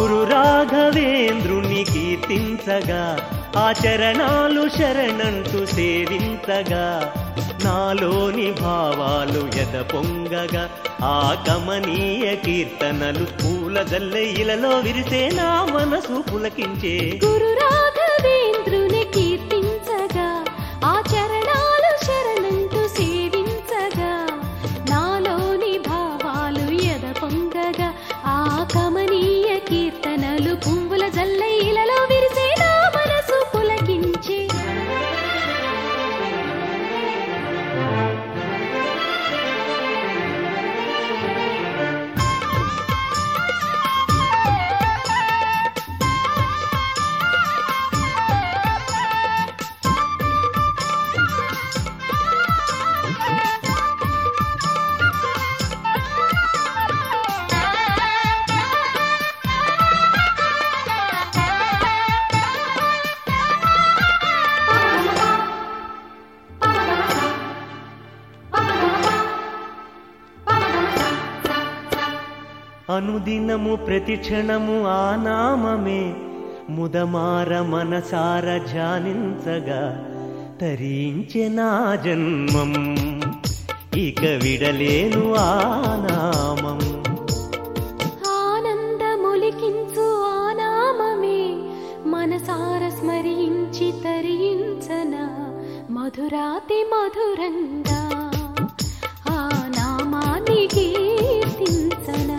గురు రాఘవేంద్రుని కీర్తించగా ఆచరణాలు శరణంటూ సేవించగా నాలోని భావాలు ఎద పొంగగా ఆ కమనీయ కీర్తనలు పూల ఇలలో విరిసే నా మనసు పులకించే గురు రాఘవేంద్రుని కీర్తించగా ఆ చరణాలు శరణంటూ సేవించగా నాలోని భావాలు ఎద పొంగగా ఆ కమనీయ కీర్తనలు పువ్వుల జల్లైలలో విరిసే నా మనసు పులకించే అనుదినము ప్రతి క్షణము ఆ నామమే ముదమార మనసార ధ్యానించగా తరించె నా జన్మం ఇక విడలేను ఆ నామం ఆనందములికించు ఆ నామమే మనసార స్మరించి తరించన మధురాతి మధురంగా ఆ నామాన్ని కీర్తించనా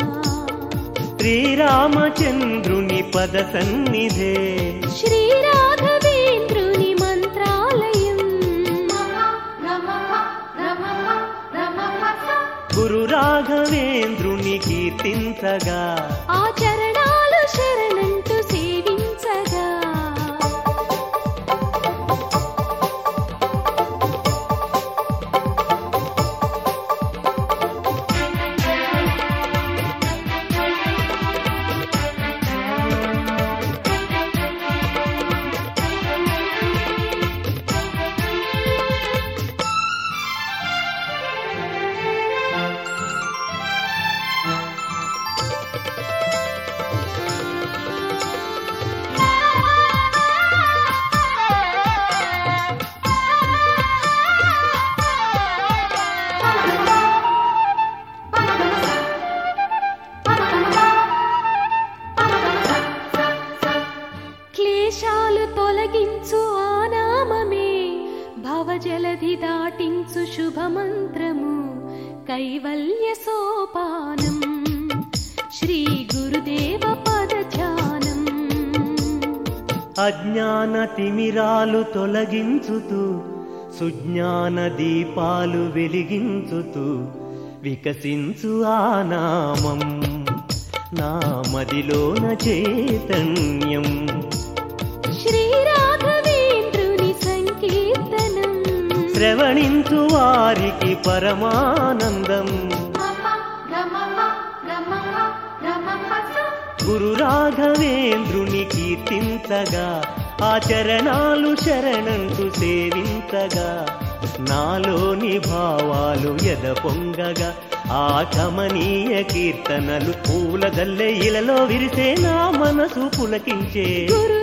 శ్రీరామచంద్రుని పద సన్నిధే శ్రీ రాఘవేంద్రుని మంత్రాలయం గురు రాఘవేంద్రుని కీర్తించగా ఆ చరణాలు శరణంటూ సేవించగా క్లేశాలు తొలగించు ఆ నామమే భవజలధి దాటించు శుభమంత్రము కైవల్య సోపానం శ్రీ గురుదేవ పదధ్యానం అజ్ఞాన తిమిరాలు తొలగించుతూ సుజ్ఞాన దీపాలు వెలిగించుతూ వికసించు ఆ నామం నా మదిలోన చైతన్యం శ్రీ రాఘవేంద్రుని సంకీర్తనం శ్రవణించు వారికి పరమానందం గురు రాఘవేంద్రుని కీర్తించగా ఆచరణాలు శరణంటూ సేవించగా నాలోని భావాలు ఎద పొంగగా ఆ కమనీయ కీర్తనలు పూల ఇలలో విరిసే నా మనసు పులకించే గురు